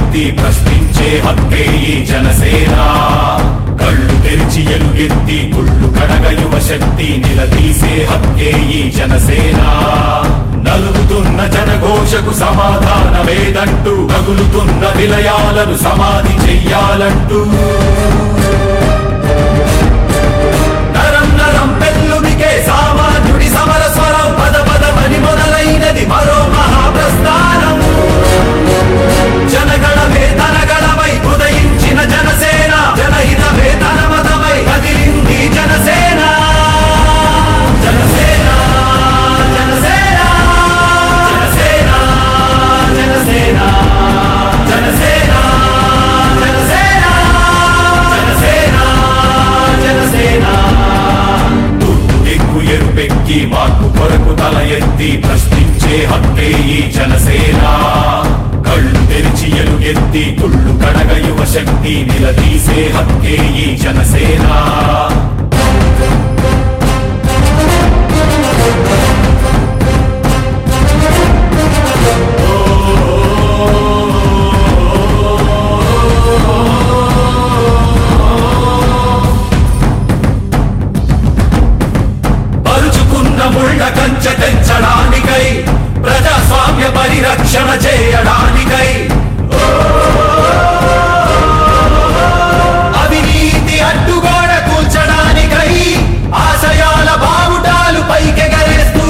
ఎలుగెత్తి ప్రశ్నించే హక్కే ఈ జనసేన కళ్ళు తెరిచి ఎలుగెత్తి కుళ్ళు కడగ యువ శక్తి నిలదీసే హక్కే ఈ జనసేన నలుగుతున్న జనఘోషకు సమాధానమేదంటూ తగులుతున్న విలయాలను సమాధి చెయ్యాలంటూ నరం నరం పెళ్ళునికే సామాన్యుడి సమర స్వరం పద పదమని మొదలైనది మరో మహాప్రస్థానం జనగణమే తనగణమై ఉదయించిన జనసేన జనహితమే తన మతమై కదిలింది జనసేన జనసేన జనసేన జనసేన జనసేన జనసేన జనసేన జనసేన జనసేన తూర్పు దిక్కు ఎరుపెక్కి మార్పు కొరకు తల ఎత్తి ప్రశ్నించే హక్కే ఈ జనసేన కళ్ళు తెరిచి ఎలుగెత్తి కుళ్ళు కడగ యువ శక్తి నిలదీసే హక్కే ఈ జనసేన పరుచుకున్న ముళ్ళ కంచె తెంచడానికై ప్రజాస్వామ్య పరిరక్షణ చేయడానికై అవినీతి అడ్డుగోడ కూల్చడానికై ఆశయాల బావుటాలు పైకెగరేస్తూ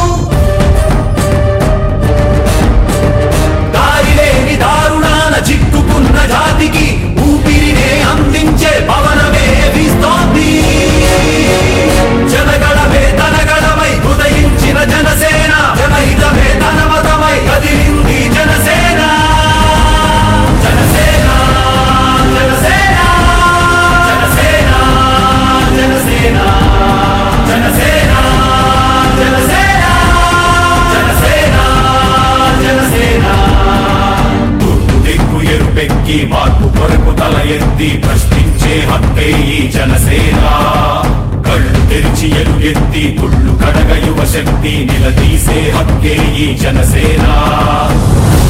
దారిలేని దారుణాల చిక్కుకున్న జాతికి ఊపిరినే అందించే పవనమే వీస్తోంది జనగణమే తనగణమై ఉదయించిన జనసేన జనహితమే తన మతమై కదిలింది జనసేన జనసేన జనసేన జనసేన జనసేన జనసేన జనసేన జనసేన జనసేన తూర్పు దిక్కు ఎరుపెక్కి మార్పు కొరకు తల ఎత్తి ప్రశ్నించే హక్కే ఈ జనసేన కళ్ళు తెరిచి ఎలుగెత్తి కుళ్ళు కడగ యువ శక్తి నిలదీసే హక్కే ఈ జనసేన